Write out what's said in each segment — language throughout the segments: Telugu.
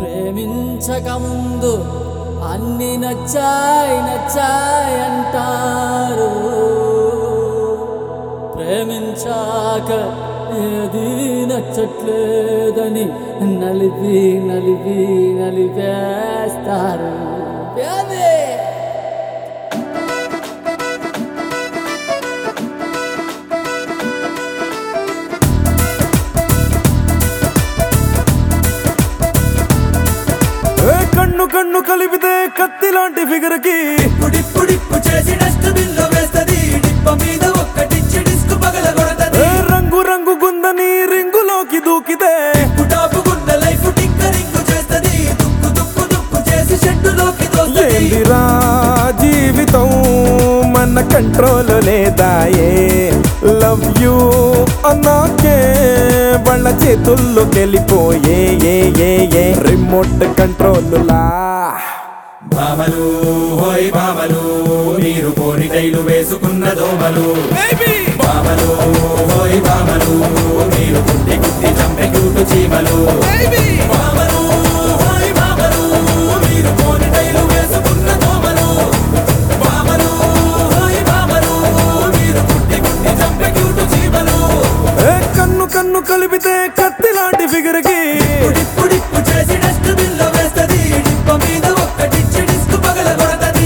ప్రేమించక ముందు అన్ని నచ్చాయి నచ్చాయి అంటారు ప్రేమించాక ఏది నచ్చట్లేదని నలిపి నలిపి నలిపేస్తారు Baby! ఏ కన్ను కన్ను కలిపితే కత్తి లాంటి ఫిగర్ కి పుడిప్పు చేసి డస్ట్బిన్ లో వేస్తది డిప్ప మీద ఒక్కటిచ్చి డిస్క్ పగల కొడతది ఏ రంగు రంగు గుందని రింగులోకి దూకితే టాపుకున్న లైఫ్ టింకరింగ్ చేస్తది దుక్కు దుక్కు దుక్కు చేసి షెడ్డులోకి తోస్తది ఏందిరా జీవితం మన కంట్రోల్ లేదాయే లవ్ యూ అన్నాకే వాళ్ళ చేతుల్లోకి వెళ్ళిపోయే ఏ ఏ ఏ రిమోట్ కంట్రోల్ లా భామలు హోయ్ భామలు మీరు కోరి టైలు వేసుకున్న దోమలు భామలు హోయ్ భామలు మీరు గుడ్డి గుడ్డి చంపే క్యూటు చీమలు భామలు హోయ్ భామలు మీరు కోరి టైలు వేసుకున్న దోమలు భామలు హోయ్ భామలు మీరు గుడ్డి గుడ్డి చంపే క్యూటు చీమలు ఏ కన్ను కన్ను కలిపితే కత్తి లాంటి ఫిగర్ కి పుడిప్పు చేసి డస్ట్బిన్ లో వేస్తది డిప్ప మీద ఒక్కటిచ్చి డిస్క్ పగల కొడతది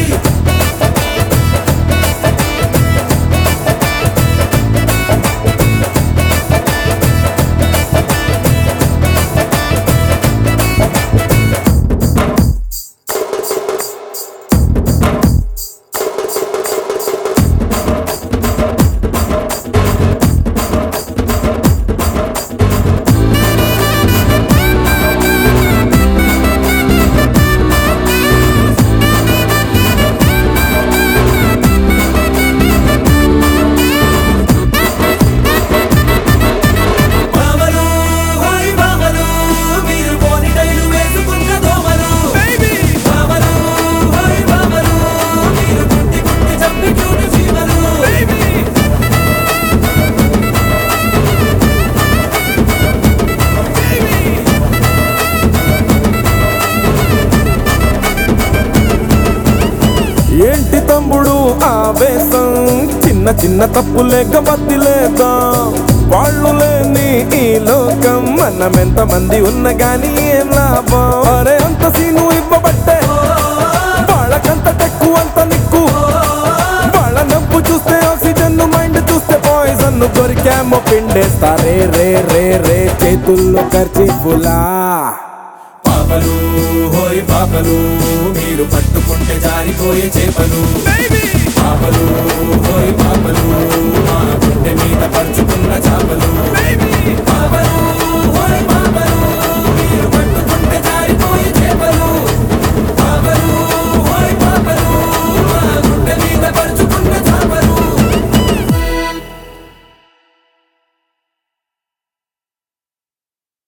భామలు హోయ్ భామలు మీరు పోని టైలు వేసుకున్న దోమలు భామలు హోయ్ భామలు మీరు గుడ్డి గుడ్డి చంపి క్యూటు చీమలు ఏంటి తమ్ముడు ఆవేశం చిన్న చిన్న తప్పులేక వదిలేద్దాం వాళ్ళు లేని ఈ లోకం మనం ఎంత మంది ఉన్న గాని ఏం లాభం అరే అంత సీను ఇవ్వబట్టే వాళ్ళకంత టెక్కు అంత నిక్కు వాళ్ళ నవ్వు చూస్తే ఆక్సిజన్ మైండ్ చూస్తే పాయిజన్ దొరికామో పిండేస్తారే రే రే రే చేతుల్లో ఖర్చీ పులా పాపలు హోయ్ పాపలు మీరు పట్టుకుంటే జారిపోయే చేపలు పాపలు హోయ్ పాపలు